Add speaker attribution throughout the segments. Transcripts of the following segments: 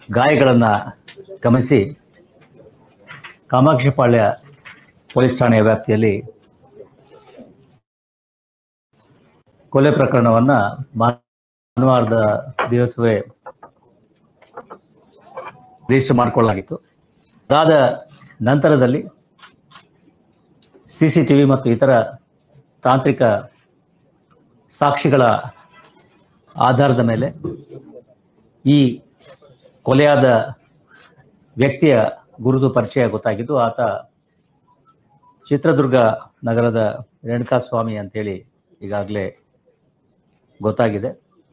Speaker 1: ಗಾಯಗಳನ್ನು ಗಮನಿಸಿ ಕಾಮಾಕ್ಷಿಪಾಳ್ಯ ಪೊಲೀಸ್ ಠಾಣೆಯ ವ್ಯಾಪ್ತಿಯಲ್ಲಿ ಕೊಲೆ ಪ್ರಕರಣವನ್ನು ಭಾನುವಾರದ ದಿವಸವೇ ರಿಜಿಸ್ಟರ್ ಮಾಡಿಕೊಳ್ಳಲಾಗಿತ್ತು ಅದಾದ ನಂತರದಲ್ಲಿ ಸಿ ಸಿ ಟಿ ವಿ ಮತ್ತು ಇತರ ತಾಂತ್ರಿಕ ಸಾಕ್ಷಿಗಳ ಆಧಾರದ ಮೇಲೆ ಈ ಕೊಲೆಯಾದ ವ್ಯಕ್ತಿಯ ಗುರುತು ಪರಿಚಯ ಗೊತ್ತಾಗಿದ್ದು ಆತ ಚಿತ್ರದುರ್ಗ ನಗರದ ರೇಣುಕಾಸ್ವಾಮಿ ಅಂತೇಳಿ ಈಗಾಗಲೇ ಗೊತ್ತಾಗಿದೆ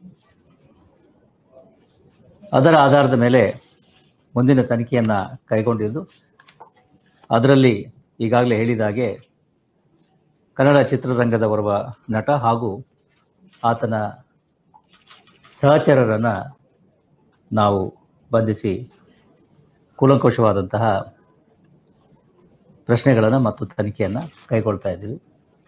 Speaker 1: ಅದರ ಆಧಾರದ ಮೇಲೆ ಮುಂದಿನ ತನಿಖೆಯನ್ನು ಕೈಗೊಂಡಿದ್ದು ಅದರಲ್ಲಿ ಈಗಾಗಲೇ ಹೇಳಿದ ಹಾಗೆ ಕನ್ನಡ ಚಿತ್ರರಂಗದ ಓರ್ವ ನಟ ಹಾಗೂ ಆತನ ಸಹಚರರನ್ನು ನಾವು ಬಂಧಿಸಿ ಕೂಲಂಕುಷವಾದಂತಹ ಪ್ರಶ್ನೆಗಳನ್ನು ಮತ್ತು ತನಿಖೆಯನ್ನು ಕೈಗೊಳ್ತಾ ಇದ್ದೀವಿ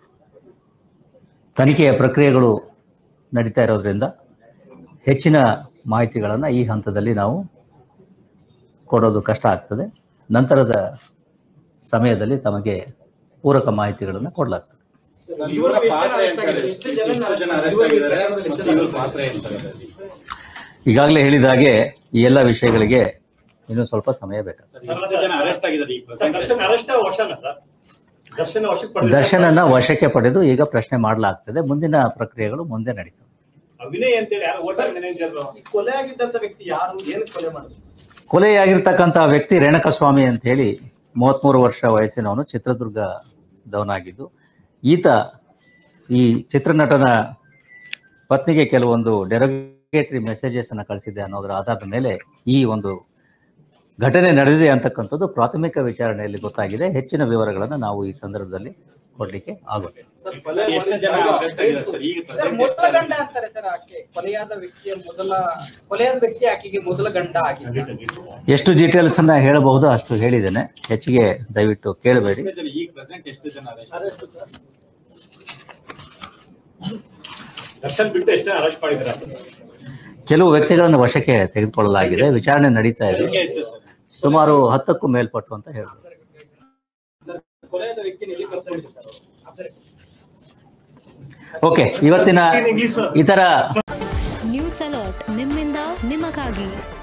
Speaker 1: ತನಿಖೆಯ ಪ್ರಕ್ರಿಯೆಗಳು ನಡೀತಾ ಇರೋದ್ರಿಂದ ಹೆಚ್ಚಿನ ಮಾಹಿತಿಗಳನ್ನು ಈ ಹಂತದಲ್ಲಿ ನಾವು ಕೊಡೋದು ಕಷ್ಟ ಆಗ್ತದೆ ನಂತರದ ಸಮಯದಲ್ಲಿ ತಮಗೆ ಪೂರಕ ಮಾಹಿತಿಗಳನ್ನು ಕೊಡಲಾಗ್ತದೆ
Speaker 2: ಇವರ ಪಾತ್ರ ಎಂತಾರೆ? ಎಷ್ಟು ಜನ ಅರೆಸ್ಟ್ ಆಗಿದ್ದಾರೆ ಮತ್ತು ಇವರ ಪಾತ್ರ ಎಂತಾರೆ
Speaker 1: ಈಗಾಗಲೇ ಹೇಳಿದ ಹಾಗೆ ಈ ಎಲ್ಲ ವಿಷಯಗಳಿಗೆ ಇನ್ನೂ ಸ್ವಲ್ಪ ಸಮಯ ಬೇಕಾಗ್ತದೆ
Speaker 2: ಎಷ್ಟು ಜನ ಅರೆಸ್ಟ್ ಆಗಿದ್ದಾರೆ ಈ
Speaker 3: ಸರ್
Speaker 2: present?
Speaker 3: ದರ್ಶನ್ ಅರೆಸ್ಟ್ ವಶನ ಸರ್ ದರ್ಶನ್ ವಶಕ್ಕೆ ಪಡೆದ
Speaker 1: ದರ್ಶನನ್ನ ವಶಕ್ಕೆ ಪಡೆದು ಈಗ ಪ್ರಶ್ನೆ ಮಾಡಲಾಗ್ತದೆ ಮುಂದಿನ ಪ್ರಕ್ರಿಯೆಗಳು ಮುಂದೆ ನಡೀತವೆ
Speaker 3: ಅಭಿನಯ್ ಅಂತೇಳಿ ಯಾರು ಹೋಟೆಲ್ ಮ್ಯಾನೇಜರ್
Speaker 4: ಈ ಕೊಲೆ ಆಗಿದ್ದಂತ ವ್ಯಕ್ತಿ ಯಾರು ಏನು ಕೊಲೆ ಮಾಡಿದ್ರು
Speaker 1: ಕೊಲೆಯಾಗಿರ್ತಕ್ಕಂಥ ವ್ಯಕ್ತಿ ರೇಣಕಸ್ವಾಮಿ ಅಂತ ಹೇಳಿ ಮೂವತ್ಮೂರು ವರ್ಷ ವಯಸ್ಸಿನವನು ಚಿತ್ರದುರ್ಗದವನಾಗಿದ್ದು ಈತ ಈ ಚಿತ್ರನಟನ ಪತ್ನಿಗೆ ಕೆಲವೊಂದು ಡೆರೋಗೇಟರಿ ಮೆಸೇಜಸ್ ಅನ್ನು ಕಳಿಸಿದೆ ಅನ್ನೋದರ ಆಧಾರದ ಮೇಲೆ ಈ ಒಂದು ಘಟನೆ ನಡೆದಿದೆ ಅಂತಕ್ಕಂಥದ್ದು ಪ್ರಾಥಮಿಕ ವಿಚಾರಣೆಯಲ್ಲಿ ಗೊತ್ತಾಗಿದೆ ಹೆಚ್ಚಿನ ವಿವರಗಳನ್ನು ನಾವು ಈ ಸಂದರ್ಭದಲ್ಲಿ ಕೊಡಲಿಕ್ಕೆ ಆಗುತ್ತೆ
Speaker 4: ಸರ್ ಕೊಲೆ
Speaker 2: ಎಷ್ಟು ಜನ ಅರೆಸ್ಟ್ ಆಗಿದ್ದಾರೆ ಸರ್ ಈಗ
Speaker 5: ಸರ್
Speaker 2: present
Speaker 5: ಮೊದಲ
Speaker 2: ಎಷ್ಟು
Speaker 5: ಗಂಡ ಅಂತಾರೆ ಸರ್ ಆಕೆ ಕೊಲೆಯಾದ ವ್ಯಕ್ತಿಯ ಮೊದಲ ಕೊಲೆಯಾದ ವ್ಯಕ್ತಿ ಆಕೆಗೆ ಮೊದಲ ಗಂಡ ಆಗಿದ್ದ
Speaker 1: ಎಷ್ಟು ಡೀಟೇಲ್ಸ್ ಅನ್ನ ಹೇಳಬಹುದು ಅಷ್ಟು ಹೇಳಿದ್ದೇನೆ ಹೆಚ್ಚಿಗೆ ದಯವಿಟ್ಟು ಕೇಳಬೇಡಿ
Speaker 2: ಜನ ಈಗ ಪ್ರೆಸೆಂಟ್ ಎಷ್ಟು ಜನ ಅರೆಸ್ಟ್
Speaker 3: ದರ್ಶನ್ ಬಿಟ್ಟು ಎಷ್ಟು ಜನ ಅರೆಸ್ಟ್ ಮಾಡಿದ್ದಾರೆ
Speaker 1: ಕೆಲವು ವ್ಯಕ್ತಿಗಳನ್ನು ವಶಕ್ಕೆ ತೆಗೆದುಕೊಳ್ಳಲಾಗಿದೆ ವಿಚಾರಣೆ ನಡೀತಾ ಇದೆ
Speaker 2: ಸಂಖ್ಯೆ ಎಷ್ಟು ಸರ್
Speaker 1: ಸುಮಾರು ಹತ್ತಕ್ಕೂ ಮೇಲ್ಪಟ್ಟು ಅಂತ ಹೇಳ್ಬೋದು
Speaker 4: ಕೊಲೆಯಾದ ವ್ಯಕ್ತಿ ಎಲ್ಲಿ ಕರ್ಸ್ಕೊಂಡಿದ್ರು ಸರ್ ಅವರು?
Speaker 1: ಓಕೆ ಇವತ್ತಿನ ಇತರ
Speaker 6: ನ್ಯೂಸ್ ಅಲರ್ಟ್ ನಿಮ್ಮಿಂದ ನಿಮಗಾಗಿ